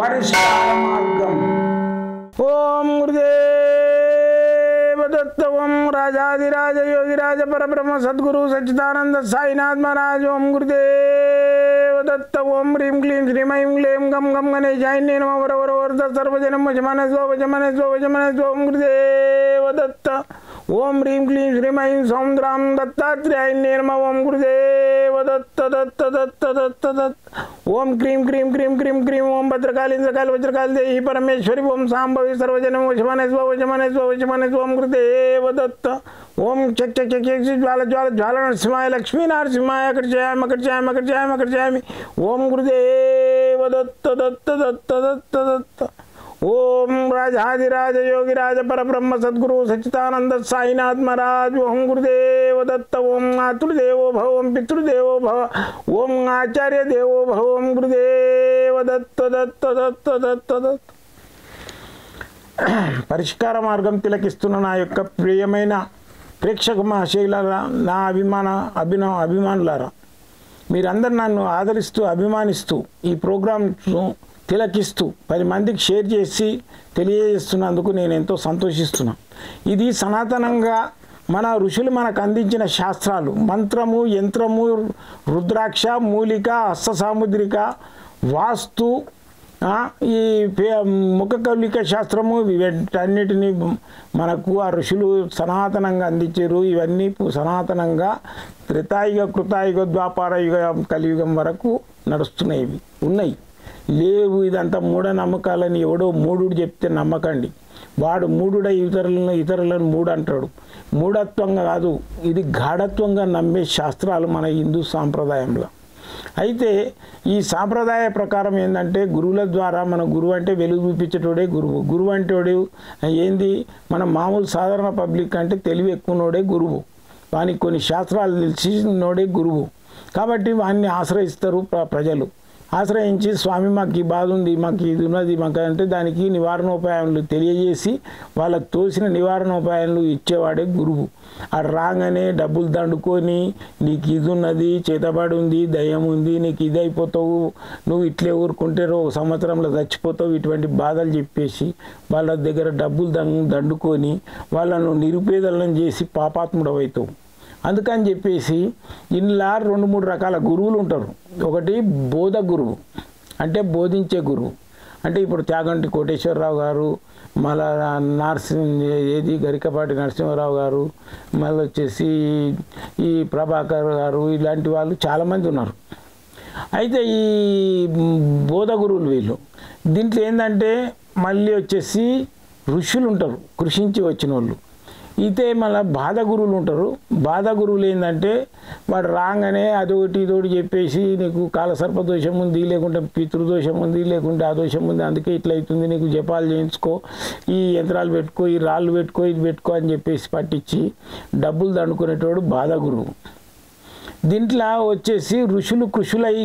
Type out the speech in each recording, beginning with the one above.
పరిష్కార మార్గం ఓం గురుదేవ దత్త ఓం రాజాదిరాజ యోగిరాజ పరబ్రహ్మ సద్గురు సచ్చిదానంద సాయినాథ్ మహారాజ్ ఓం గురుదేవ దత్త ఓం హ్రీం క్లీం శ్రీమయం క్లీం గం గం గణేశాయ నేను వరవర వరద సర్వజనం వజమన స్వ వజమన స్వ వజమన స్వ ఓం గురుదేవ దత్త ఓం హ్రీం క్లీం శ్రీమయం సౌంద్రాం దత్తాత్రేయ నిర్మ ఓం గురుదేవ దత్త దత్త దత్త దత్త దత్త ఓం క్రీం క్రీం క్రీం క్రీం క్రీం ఓం భద్రకాళి ఇంద్రకాళి వజ్రకాళి దేహి పరమేశ్వరి ఓం సాంభవి సర్వజనం వశమనే స్వ వశమనే స్వ వశమనే స్వ ఓం గురుదేవ దత్త ఓం చక్ చక్ చక్ చక్ జ్వాల జ్వాల జ్వాల నరసింహాయ లక్ష్మీ నరసింహాయ అక్కడ చేయామి అక్కడ చేయామి అక్కడ చేయామి అక్కడ చేయామి ఓం గురుదేవ దత్త దత్త దత్త దత్త దత్త ఓం రాజాదిరాజ యోగిరాజ పరబ్రహ్మ సద్గురు సచ్చిదానంద సాయినాథ్ మహారాజ్ ఓం గురుదేవ దత్త ఓం మాతృదేవో భవ ఓం పితృదేవో భవ ఓం ఆచార్య దేవో భవ ఓం గురుదేవ దత్త దత్త దత్త దత్త దత్త పరిష్కార మార్గం తిలకిస్తున్న నా యొక్క ప్రియమైన ప్రేక్షక మహాశైలారా నా అభిమాన అభినవ అభిమానులారా మీరందరు నన్ను ఆదరిస్తూ అభిమానిస్తూ ఈ ప్రోగ్రామ్ను తిలకిస్తూ పది మందికి షేర్ చేసి తెలియజేస్తున్నందుకు నేను ఎంతో సంతోషిస్తున్నాను ఇది సనాతనంగా మన ఋషులు మనకు అందించిన శాస్త్రాలు మంత్రము యంత్రము రుద్రాక్ష మూలిక హస్త సాముద్రిక వాస్తు ఆ, ఈ పే- ముఖ కౌలిక శాస్త్రము వీటన్నిటిని మనకు ఆ ఋషులు సనాతనంగా అందించారు ఇవన్నీ పు- సనాతనంగా త్రితాయుగ కృతాయుగ ద్వాపార యుగం కలియుగం వరకు నడుస్తున్నాయి ఇవి ఉన్నాయి లేవు ఇదంతా మూఢనమ్మకాలని ఎవడో మూఢుడు చెప్తే నమ్మకండి వాడు మూఢుడ ఇతరులను ఇతరులను మూడు అంటాడు మూఢత్వంగా కాదు ఇది గాఢత్వంగా నమ్మే శాస్త్రాలు మన హిందూ సాంప్రదాయంలో అయితే ఈ సాంప్రదాయ ప్రకారం ఏంటంటే గురువుల ద్వారా మన గురువు అంటే వెలుగు చూపించేటోడే గురువు గురువు అంటే ఏంది మన మామూలు సాధారణ పబ్లిక్ అంటే తెలివి ఎక్కువనోడే గురువు వానికి కొన్ని శాస్త్రాలు తెలిసినోడే గురువు కాబట్టి వాన్ని ఆశ్రయిస్తారు ప్ర- ప్రజలు ఆశ్రయించి స్వామి మాకు ఈ బాధ ఉంది మాకు ఇది ఉన్నది మాకు అంటే దానికి నివారణోపాయాలు తెలియజేసి వాళ్ళకు తోసిన నివారణోపాయాలు ఇచ్చేవాడే గురువు ఆ రాగానే డబ్బులు దండుకొని నీకు ఇది ఉన్నది చేతబడి ఉంది దయ్యం ఉంది నీకు ఇది అయిపోతావు నువ్వు ఇట్లే ఊరుకుంటే ఒక సంవత్సరంలో చచ్చిపోతావు ఇటువంటి బాధలు చెప్పేసి వాళ్ళ దగ్గర డబ్బులు దం దండుకొని వాళ్ళను నిరుపేదలను చేసి పాపాత్ముడు అవుతావు అందుకని చెప్పేసి ఇందులో రెండు మూడు రకాల గురువులు ఉంటారు ఒకటి బోధ గురువు అంటే బోధించే గురువు అంటే ఇప్పుడు త్యాగంటి కోటేశ్వరరావు గారు మళ్ళా నరసింహ ఏది గరికపాటి నరసింహారావు గారు మళ్ళీ వచ్చేసి ఈ ప్రభాకర్ గారు ఇలాంటి వాళ్ళు చాలామంది ఉన్నారు అయితే ఈ బోధ గురువులు వీళ్ళు దీంట్లో ఏంటంటే మళ్ళీ వచ్చేసి ఋషులు ఉంటారు కృషించి వచ్చిన వాళ్ళు అయితే మళ్ళీ బాధ గురువులు ఉంటారు బాధ గురువులు ఏంటంటే వాడు రాగానే అదొకటి ఇదొకటి చెప్పేసి నీకు కాలసర్ప దోషం ఉంది లేకుంటే పితృదోషం ఉంది లేకుంటే ఆ దోషం ఉంది అందుకే ఇట్లా అవుతుంది నీకు జపాలు చేయించుకో ఈ యంత్రాలు పెట్టుకో ఈ రాళ్ళు పెట్టుకో ఇది పెట్టుకో అని చెప్పేసి పట్టించి డబ్బులు దండుకునేటోడు బాధ గురువు దీంట్లో వచ్చేసి ఋషులు కృషులై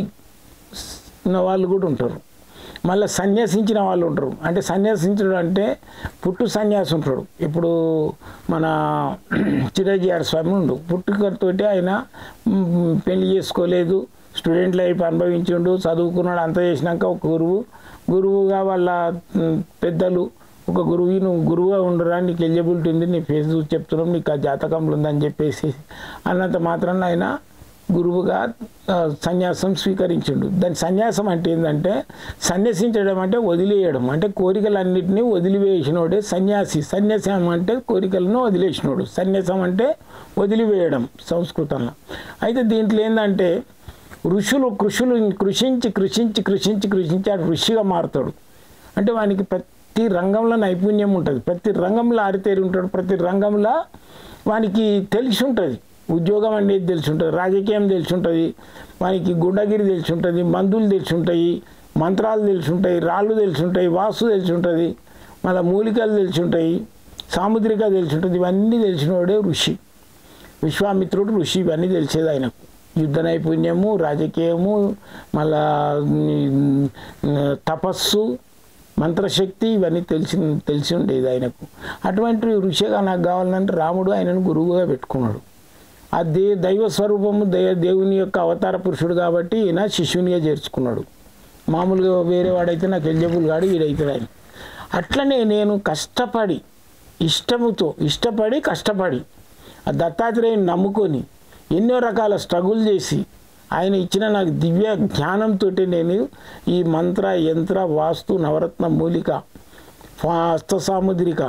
ఉన్న వాళ్ళు కూడా ఉంటారు మళ్ళీ సన్యాసించిన వాళ్ళు ఉంటారు అంటే సన్యాసించడం అంటే పుట్టు సన్యాసి ఉంటాడు ఇప్పుడు మన చిరంజీవి స్వామి ఉండు పుట్టుకతోటి ఆయన మ్, పెళ్లి చేసుకోలేదు స్టూడెంట్ లైఫ్ అనుభవించిండు చదువుకున్నాడు అంత చేసినాక ఒక గురువు గురువుగా వాళ్ళ మ్, పెద్దలు ఒక గురువు నువ్వు గురువుగా ఉండరా నీకు ఎలిజిబిలిటీ ఉంది నీ ఫేస్ చూసి చెప్తున్నాం నీకు ఆ జాతకంలో ఉందని చెప్పేసి అన్నంత మాత్రాన ఆయన గురువుగా ఆ, సన్యాసం స్వీకరించిండు దాని సన్యాసం అంటే ఏంటంటే సన్యసించడం అంటే వదిలేయడం అంటే కోరికలన్నింటినీ వదిలివేసినోడే సన్యాసి సన్యాసం అంటే కోరికలను వదిలేసినోడు సన్యాసం అంటే వదిలివేయడం సంస్కృతంలో అయితే దీంట్లో ఏంటంటే ఋషులు కృషులు కృషించి కృషించి కృషించి కృషించి ఆ ఋషిగా మారుతాడు అంటే వానికి ప్రతి రంగంలో నైపుణ్యం ఉంటుంది ప్రతి రంగంలో ఆరితేరి ఉంటాడు ప్రతి రంగంలో వానికి తెలిసి ఉంటుంది ఉద్యోగం అనేది తెలిసి ఉంటుంది రాజకీయం తెలిసి ఉంటుంది వానికి గుండగిరి తెలిసి ఉంటుంది మందులు తెలిసి ఉంటాయి మంత్రాలు తెలిసి ఉంటాయి రాళ్ళు తెలిసి ఉంటాయి వాస్తు తెలిసి ఉంటుంది మళ్ళీ మూలికలు తెలిసి ఉంటాయి సాముద్రిక తెలిసి ఉంటుంది ఇవన్నీ తెలిసినవాడే ఋషి విశ్వామిత్రుడు ఋషి ఇవన్నీ తెలిసేది ఆయనకు యుద్ధ నైపుణ్యము రాజకీయము మళ్ళా ఉమ్, తపస్సు మంత్రశక్తి ఇవన్నీ తెలిసి తెలిసి ఉండేది ఆయనకు అటువంటి ఋషిగా నాకు కావాలంటే రాముడు ఆయనను గురువుగా పెట్టుకున్నాడు ఆ దే దైవ స్వరూపము దయ దేవుని యొక్క అవతార పురుషుడు కాబట్టి ఈయన శిష్యునిగా చేర్చుకున్నాడు మామూలుగా వేరే వాడైతే నాకు ఎలిజిబుల్ కాడు ఈడైతాడు ఆయన అట్లనే నేను కష్టపడి ఇష్టముతో ఇష్టపడి కష్టపడి ఆ దత్తాత్రేయుని నమ్ముకొని ఎన్నో రకాల స్ట్రగుల్ చేసి ఆయన ఇచ్చిన నాకు దివ్య జ్ఞానంతో నేను ఈ మంత్ర యంత్ర వాస్తు నవరత్న మూలిక హస్త సాముద్రిక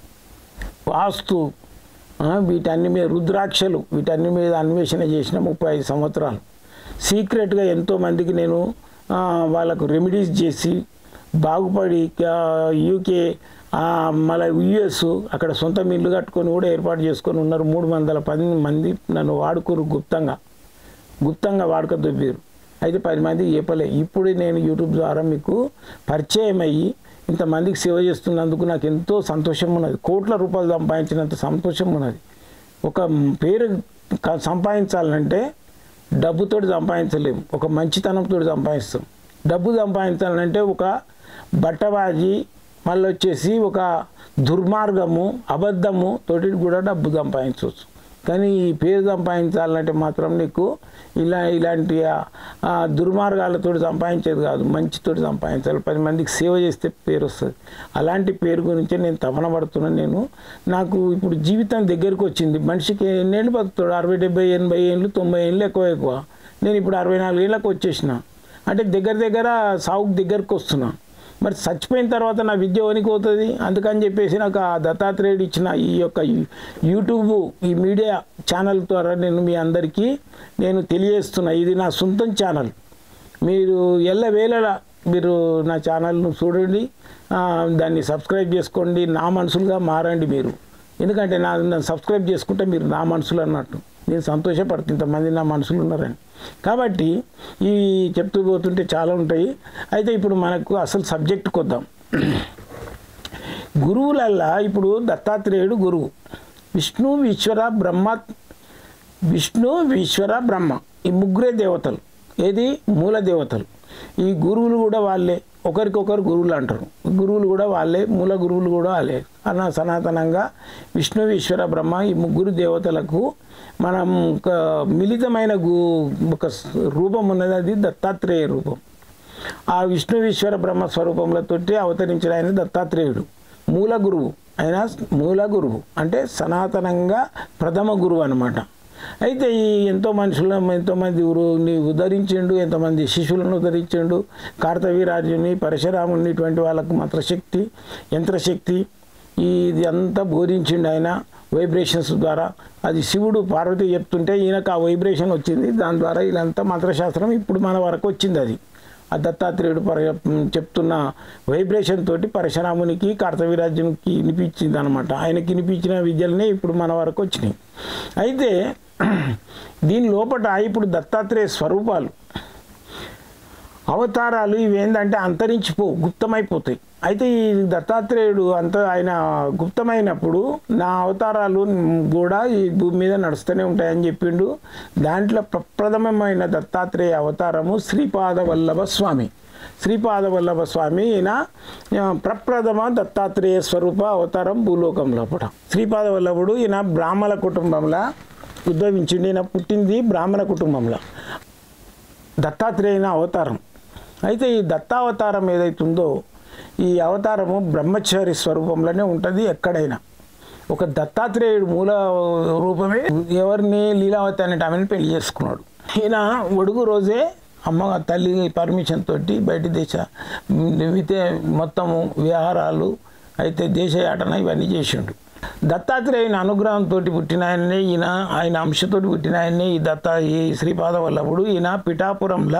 వాస్తు ఆ, వీటన్ని మీద రుద్రాక్షలు వీటన్ని మీద అన్వేషణ చేసిన ముప్పై ఐదు సంవత్సరాలు సీక్రెట్గా ఎంతోమందికి నేను ఆ, వాళ్ళకు రెమెడీస్ చేసి బాగుపడి ఆ, యూకే ఆ, మళ్ళీ యుఎస్ అక్కడ సొంత ఇల్లు కట్టుకొని కూడా ఏర్పాటు చేసుకొని ఉన్నారు మూడు వందల పది మంది నన్ను వాడుకోరు గుప్తంగా గుప్తంగా వాడుక దొబ్బారు అయితే పది మందికి చెప్పలే ఇప్పుడు నేను యూట్యూబ్ ద్వారా మీకు పరిచయం అయ్యి ఇంతమందికి సేవ చేస్తున్నందుకు నాకు ఎంతో సంతోషం ఉన్నది కోట్ల రూపాయలు సంపాదించినంత సంతోషం ఉన్నది ఒక పేరు క- సంపాదించాలంటే డబ్బుతోటి సంపాదించలేము ఒక మంచితనంతో సంపాదిస్తాం డబ్బు సంపాదించాలంటే ఒక బట్టబాజీ మళ్ళీ వచ్చేసి ఒక దుర్మార్గము అబద్ధము తోటి కూడా డబ్బు సంపాదించవచ్చు కానీ ఈ పేరు సంపాదించాలంటే మాత్రం నీకు ఇలా ఇలాంటి ఆ, ఆ దుర్మార్గాలతో సంపాదించేది కాదు మంచితోటి సంపాదించాలి పది మందికి సేవ చేస్తే పేరు వస్తుంది అలాంటి పేరు గురించి నేను తపన పడుతున్నాను నేను నాకు ఇప్పుడు జీవితం దగ్గరికి వచ్చింది మనిషికి ఎన్నేళ్ళు బతుకుతాడు అరవై డెబ్బై ఎనభై ఏళ్ళు తొంభై ఏళ్ళు ఎక్కువ ఎక్కువ నేను ఇప్పుడు అరవై నాలుగు ఏళ్ళకి వచ్చేసిన అంటే దగ్గర దగ్గర సాగుకు దగ్గరకు వస్తున్నా మరి చచ్చిపోయిన తర్వాత నా విద్య వనికి పోతుంది అందుకని చెప్పేసి నాకు ఆ దత్తాత్రేయుడు ఇచ్చిన ఈ యొక్క యూ- యూట్యూబ్ ఈ మీడియా ఛానల్ ద్వారా నేను మీ అందరికీ నేను తెలియజేస్తున్నా ఇది నా సొంతం ఛానల్ మీరు ఎల్లవేళలా మీరు నా ఛానల్ను చూడండి ఆ, దాన్ని సబ్స్క్రైబ్ చేసుకోండి నా మనుషులుగా మారండి మీరు ఎందుకంటే నా నన్ను సబ్స్క్రైబ్ చేసుకుంటే మీరు నా మనుషులు అన్నట్టు నేను సంతోషపడుతుంది ఇంతమంది నా మనుషులు ఉన్నారని కాబట్టి ఇవి చెప్తూ పోతుంటే చాలా ఉంటాయి అయితే ఇప్పుడు మనకు అసలు సబ్జెక్టుకి వద్దాం గురువులల్లా ఇప్పుడు దత్తాత్రేయుడు గురువు విష్ణు ఈశ్వర బ్రహ్మ విష్ణు ఈశ్వర బ్రహ్మ ఈ ముగ్గురే దేవతలు ఏది మూల దేవతలు ఈ గురువులు కూడా వాళ్ళే ఒకరికొకరు గురువులు అంటారు గురువులు కూడా వాళ్ళే మూల గురువులు కూడా వాళ్ళే అన్న సనాతనంగా విష్ణు ఈశ్వర బ్రహ్మ ఈ ముగ్గురు దేవతలకు మనం ఒక మిళితమైన గు ఒక రూపం ఉన్నది అది దత్తాత్రేయ రూపం ఆ విష్ణు ఈశ్వర బ్రహ్మ స్వరూపములతోటి అవతరించిన ఆయన దత్తాత్రేయుడు మూల గురువు ఆయన మూల గురువు అంటే సనాతనంగా ప్రథమ గురువు అనమాట అయితే ఈ ఎంతో మనుషులను ఎంతోమంది గురువుని ఉద్ధరించిండు ఎంతోమంది శిష్యులను ఉద్ధరించిండు కార్తవీరాజుని పరశురాముని ఇటువంటి వాళ్ళకు మంత్రశక్తి యంత్రశక్తి ఇది అంతా బోధించిండు ఆయన వైబ్రేషన్స్ ద్వారా అది శివుడు పార్వతి చెప్తుంటే ఈయనకు ఆ వైబ్రేషన్ వచ్చింది దాని ద్వారా ఇదంతా మంత్రశాస్త్రం ఇప్పుడు మన వరకు వచ్చింది అది ఆ దత్తాత్రేయుడు పర చెప్తున్న వైబ్రేషన్ తోటి పరశురామునికి కార్తవీరాజ్యానికి వినిపించింది అనమాట ఆయనకి వినిపించిన విద్యలనే ఇప్పుడు మన వరకు వచ్చినాయి అయితే దీని లోపల ఇప్పుడు దత్తాత్రేయ స్వరూపాలు అవతారాలు ఇవి ఏంటంటే అంతరించిపో గుప్తమైపోతాయి అయితే ఈ దత్తాత్రేయుడు అంత ఆయన గుప్తమైనప్పుడు నా అవతారాలు కూడా ఈ భూమి మీద నడుస్తూనే ఉంటాయని చెప్పిండు దాంట్లో ప్రప్రథమమైన దత్తాత్రేయ అవతారము శ్రీపాద వల్లభ స్వామి శ్రీపాద వల్లభ స్వామి ఈయన ఆ, ప్రప్రథమ దత్తాత్రేయ స్వరూప అవతారం భూలోకం లోపల శ్రీపాద వల్లభుడు ఈయన బ్రాహ్మణ కుటుంబంలో ఉద్భవించిండు ఈయన పుట్టింది బ్రాహ్మణ కుటుంబంలో దత్తాత్రేయుని అవతారం అయితే ఈ దత్తావతారం ఏదైతుందో ఈ అవతారము బ్రహ్మచారి స్వరూపంలోనే ఉంటుంది ఎక్కడైనా ఒక దత్తాత్రేయుడు మూల రూపమే ఎవరిని లీలావతి అనే ఆమెను పెళ్లి చేసుకున్నాడు ఈయన ఒడుగు రోజే అమ్మ తల్లి పర్మిషన్ తోటి బయట దేశ వితే మొత్తము విహారాలు అయితే దేశయాటన ఇవన్నీ చేసిండు దత్తాత్రేయుని అనుగ్రహంతో పుట్టిన ఆయన్నే ఈయన ఆయన అంశతోటి పుట్టిన ఆయన్నే ఈ దత్త ఈ శ్రీపాద వల్లభుడు ఈయన పిఠాపురంలో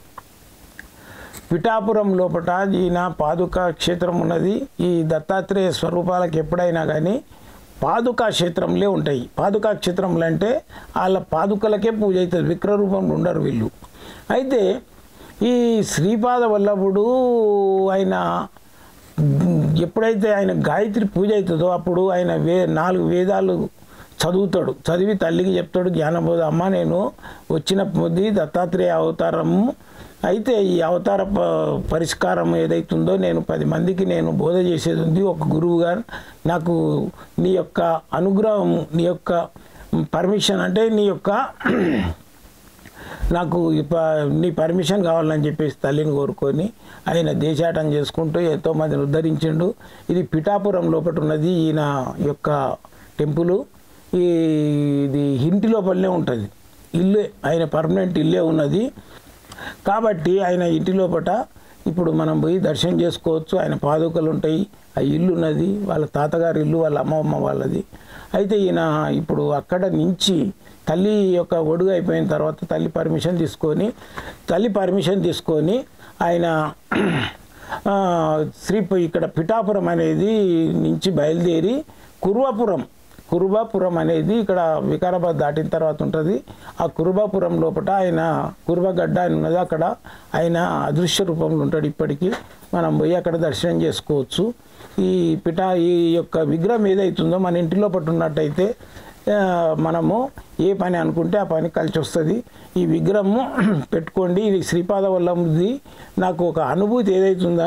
పిఠాపురం లోపల ఈయన పాదుకా క్షేత్రం ఉన్నది ఈ దత్తాత్రేయ స్వరూపాలకు ఎప్పుడైనా కానీ పాదుకా క్షేత్రంలే ఉంటాయి పాదుకా క్షేత్రంలో అంటే వాళ్ళ పాదుకలకే పూజ అవుతుంది విక్రరూపంలో ఉండరు వీళ్ళు అయితే ఈ శ్రీపాద వల్లభుడు ఆయన ఎప్పుడైతే ఆయన గాయత్రి పూజ అవుతుందో అప్పుడు ఆయన వే నాలుగు వేదాలు చదువుతాడు చదివి తల్లికి చెప్తాడు జ్ఞానబోధ అమ్మ నేను వచ్చిన పొద్ది దత్తాత్రేయ అవతారము అయితే ఈ అవతార ప- పరిష్కారం ఏదైతుందో నేను పది మందికి నేను బోధ చేసేది ఉంది ఒక గురువుగా నాకు నీ యొక్క అనుగ్రహం నీ యొక్క పర్మిషన్ అంటే నీ యొక్క నాకు ఇప్ప- నీ పర్మిషన్ కావాలని చెప్పేసి తల్లిని కోరుకొని ఆయన దేశాటం చేసుకుంటూ ఎంతో మందిని ఉద్ధరించిండు ఇది పిఠాపురం లోపల ఉన్నది ఈయన యొక్క టెంపుల్ ఈ ఇది ఇంటి లోపలనే ఉంటుంది ఇల్లే ఆయన పర్మనెంట్ ఇల్లే ఉన్నది కాబట్టి ఆయన ఇంటి లోపట ఇప్పుడు మనం పోయి దర్శనం చేసుకోవచ్చు ఆయన పాదుకలు ఉంటాయి ఆ ఇల్లు ఉన్నది వాళ్ళ తాతగారి ఇల్లు వాళ్ళ అమ్మమ్మ వాళ్ళది అయితే ఈయన ఇప్పుడు అక్కడ నుంచి తల్లి యొక్క ఒడుగు అయిపోయిన తర్వాత తల్లి పర్మిషన్ తీసుకొని తల్లి పర్మిషన్ తీసుకొని ఆయన ఆ, శ్రీ ఇక్కడ పిఠాపురం అనేది నుంచి బయలుదేరి కుర్వాపురం కురుబాపురం అనేది ఇక్కడ వికారాబాద్ దాటిన తర్వాత ఉంటుంది ఆ కురుబాపురం లోపల ఆయన కురుబగడ్డ అని ఉన్నది అక్కడ ఆయన అదృశ్య రూపంలో ఉంటాడు ఇప్పటికీ మనం పోయి అక్కడ దర్శనం చేసుకోవచ్చు ఈ పిఠా ఈ యొక్క విగ్రహం ఏదైతుందో మన ఇంటి లోపల ఉన్నట్టయితే ఆ, మనము ఏ పని అనుకుంటే ఆ పని కలిసి వస్తుంది ఈ విగ్రహము పెట్టుకోండి ఇది శ్రీపాద వల్లది నాకు ఒక అనుభూతి ఏదైతుందో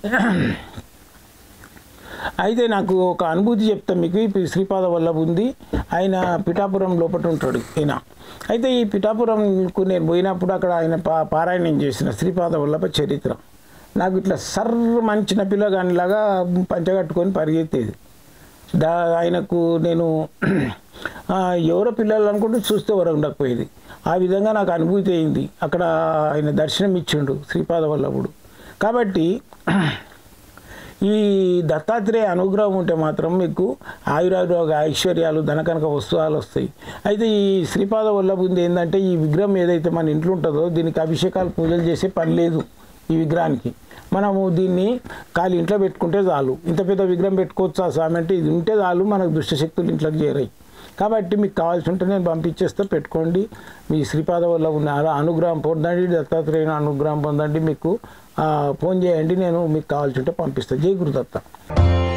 అయితే నాకు ఒక అనుభూతి చెప్తా మీకు ఇప్పుడు శ్రీపాద వల్లభ ఉంది ఆయన పిఠాపురం లోపల ఉంటాడు ఈయన అయితే ఈ పిఠాపురంకు నేను పోయినప్పుడు అక్కడ ఆయన పా పారాయణం చేసిన శ్రీపాద వల్లభ చరిత్ర నాకు ఇట్లా సర్ర మంచిన పిల్లగానిలాగా పంచగట్టుకొని పరిగెత్తేది దా ఆయనకు నేను ఆ, ఎవరో పిల్లలు అనుకుంటూ చూస్తే ఎవరు ఉండకపోయేది ఆ విధంగా నాకు అనుభూతి అయింది అక్కడ ఆయన దర్శనం ఇచ్చిండు శ్రీపాద వల్లభుడు కాబట్టి ఈ దత్తాత్రేయ అనుగ్రహం ఉంటే మాత్రం మీకు ఆయురారోగ ఐశ్వర్యాలు ధనకనక వస్తువులు వస్తాయి అయితే ఈ శ్రీపాద వల్లభ ఉంది ఏంటంటే ఈ విగ్రహం ఏదైతే మన ఇంట్లో ఉంటుందో దీనికి అభిషేకాలు పూజలు చేసే పని లేదు ఈ విగ్రహానికి మనము దీన్ని కాలి ఇంట్లో పెట్టుకుంటే చాలు ఇంత పెద్ద విగ్రహం పెట్టుకోవచ్చు ఆ స్వామి అంటే ఇది ఉంటే చాలు మనకు దుష్టశక్తులు ఇంట్లోకి చేరాయి కాబట్టి మీకు కావాల్సి ఉంటే నేను పంపించేస్తే పెట్టుకోండి మీ శ్రీపాద వల్ల ఉన్న అలా అనుగ్రహం పొందండి దత్తాత్రేయుని అనుగ్రహం పొందండి మీకు ఆ, ఫోన్ చేయండి నేను మీకు కావాల్సి ఉంటే పంపిస్తాను జై గురుదత్త